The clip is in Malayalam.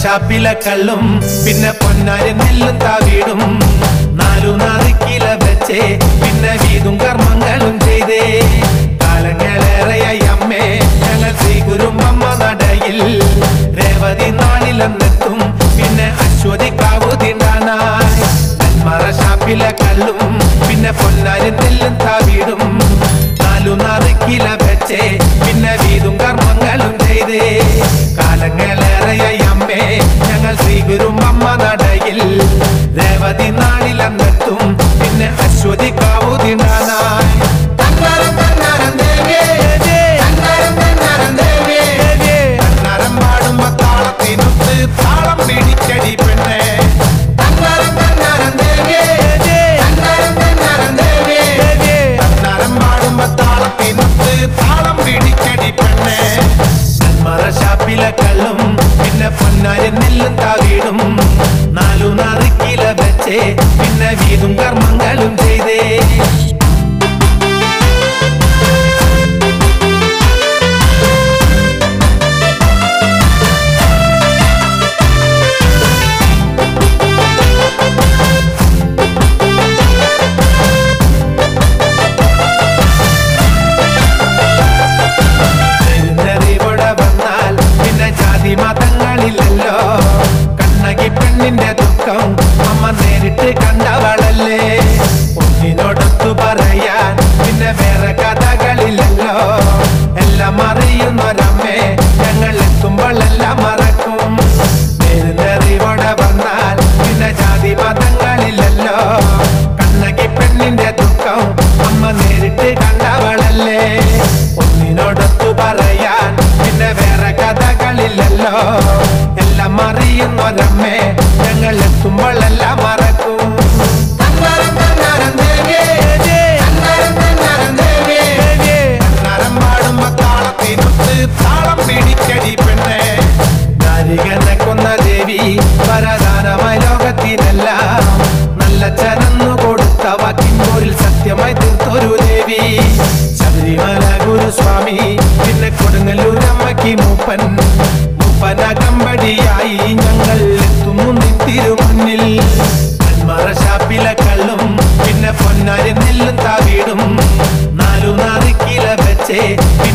ഷാപ്പിലെ കള്ളും പിന്നെ പൊന്നാരി നെല്ലും താവീടും നാലു നാറിക്കില വെച്ചേ പിന്നെ വീതും കർമ്മങ്ങളും ചെയ്തേ കാലങ്ങളേറെയായി അമ്മേ ഞങ്ങൾ ശ്രീ ഗുരുമ്പമ്മ നടയിൽ രേവതി നാളിലെന്നെത്തും പിന്നെ അശ്വതി കാവുതിണ്ടാനായി നെന്മറ ഷാപ്പിലെ കള്ളും പിന്നെ പൊന്നാരി നെല്ലും താവീടും നാലു നാറിക്കില വെച്ചേ പിന്നെ വീതും കർമ്മങ്ങളും ചെയ്തേ കാലങ്ങളേറെയായി അമ്മേ ഞങ്ങൾ ശ്രീ ഗുരുമ്പമ്മ നടയിൽ രേവതി നാളിലെന്നെത്തും പിന്നെ അശ്വതി കാവുതിണ്ടാനായി തന്നാരം തന്നാരം ദേവേ തന്നാരം തന്നാരം ദേവേ തന്നാരം പാടുമ്പോ താളത്തിനൊത്ത് താളം പിടിച്ചടി പെണ്ണേ തന്നാരം തന്നാരം ദേവേ തന്നാരം തന്നാരം ദേവേ തന്നാരം പാടുമ്പോ താളത്തിനൊത്ത് താളം പിടിച്ചടി പെണ്ണേ നെന്മറ ഷാപ്പിലെ കള്ളും പിന്നെ പൊന്നാരി നെല്ലും താവീടും നാലു നാറിക്കില വെച്ചേ പിന്നെ വീതും കർമ്മങ്ങളും ചെയ്തേ എഴുന്നറിവിടെ വന്നാൽ പിന്നെ ജാതി മതങ്ങളില്ലല്ലോ കണ്ണകി പെണ്ണിന്റെ ദുഃഖം അമ്മ നേരിട്ട് കണ്ടവളല്ലേ ഒന്നിനോടൊത്തു പറയാൻ പിന്നെ വേറെ കഥകളില്ലല്ലോ എല്ലാം അറിയുന്നൊരമ്മേ ഞങ്ങൾ എത്തുമ്പോൾ എല്ലാം മറക്കും എഴുന്നറിവിടെ വന്നാൽ പിന്നെ ജാതി മതങ്ങളില്ലല്ലോ കണ്ണകി പെണ്ണിന്റെ ദുഃഖം അമ്മ നേരിട്ട് കണ്ടവളല്ലേ ഒന്നിനോടൊത്തു പറയാൻ പിന്നെ വേറെ കഥകളില്ലല്ലോ എല്ലാം അറിയുന്നൊരമ്മേ ഞങ്ങൾ എത്തുമ്പോൾ എല്ലാം മറക്കും തന്നാരം തന്നാരം ദേവേ തന്നാരം തന്നാരം ദേവേ തന്നാരം പാടുമ്പോ താളത്തിനൊത്ത് താളം പിടിച്ചടി പെണ്ണേ നാരികനെ കൊന്ന ദേവി വരദാനമായി ലോകത്തിനെല്ലാം നല്ല ചരന്നു കൊടുത്ത വാക്കിൻപോരിൽ സത്യമായി തീർത്തൊരു ദേവി ശബരിമല ഗുരുസ്വാമി പിന്നെ കൊടുങ്ങല്ലൂർ അമ്മയ്ക്ക് മൂപ്പൻ മൂപ്പനകമ്പടിയായി ഞങ്ങൾ എത്തുന്നു നിത്തിരു മുന്നിൽ നെന്മറ ഷാപ്പിലെ കള്ളും പിന്നെ പൊന്നാരി നെല്ലും താവീടും നാലു നാറിക്കില വെച്ചേ